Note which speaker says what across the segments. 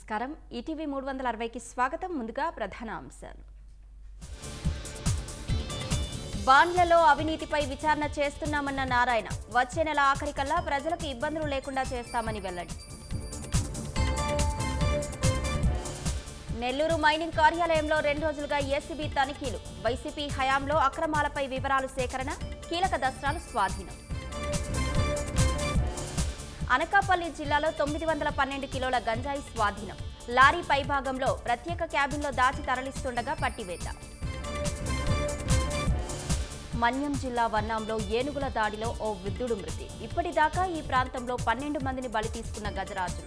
Speaker 1: నమస్కారం ఈటీవీ మూడు వందల అరవైకి స్వాగతం ముందుగా ప్రధాన అంశాలు బాండ్లలో అవినీతిపై విచారణ చేస్తున్నామన్న నారాయణ వచ్చే నెల ఆఖరికల్లా ప్రజలకు ఇబ్బందులు లేకుండా చేస్తామని వెల్లడి నెల్లూరు మైనింగ్ కార్యాలయంలో రెండు రోజులుగా ఏసీబీ తనిఖీలు వైసీపీ హయాంలో అక్రమాలపై వివరాలు సేకరణ కీలక దస్త్రాలు స్వాధీనం అనకాపల్లి జిల్లాలో తొమ్మిది వందల పన్నెండు కిలోల గంజాయి స్వాధీనం లారీ పైభాగంలో ప్రత్యేక క్యాబిన్లో దాచి తరలిస్తుండగా పట్టివేత మన్యం జిల్లా వన్నాంలో ఏనుగుల దాడిలో ఓ వృద్ధుడు మృతి ఇప్పటిదాకా ఈ ప్రాంతంలో పన్నెండు మందిని బలి తీసుకున్న గజరాజులు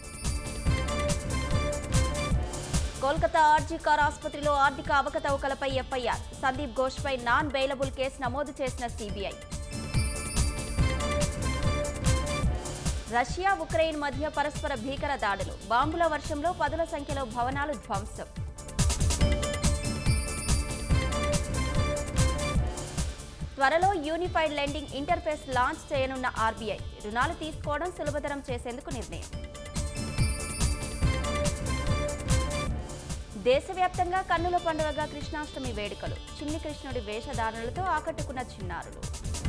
Speaker 1: కోల్కతా ఆర్జీ కార్ ఆసుపత్రిలో ఆర్థిక అవకతవకలపై ఎఫ్ఐఆర్ సందీప్ ఘోష్పై నాన్ బెయిలబుల్ కేసు నమోదు చేసిన సిబిఐ రష్యా ఉక్రెయిన్ మధ్య పరస్పర భీకర దాడులు బాంబుల వర్షంలో పదుల సంఖ్యలో భవనాలు ధ్వంసం త్వరలో యూనిఫైడ్ లెండింగ్ ఇంటర్ఫేస్ లాంచ్ చేయనున్న ఆర్బీఐ రుణాలు తీసుకోవడం సులభతరం చేసేందుకు నిర్ణయం దేశవ్యాప్తంగా కన్నుల పండుగగా కృష్ణాష్టమి వేడుకలు చిన్ని కృష్ణుడి వేషధారణలతో ఆకట్టుకున్న చిన్నారులు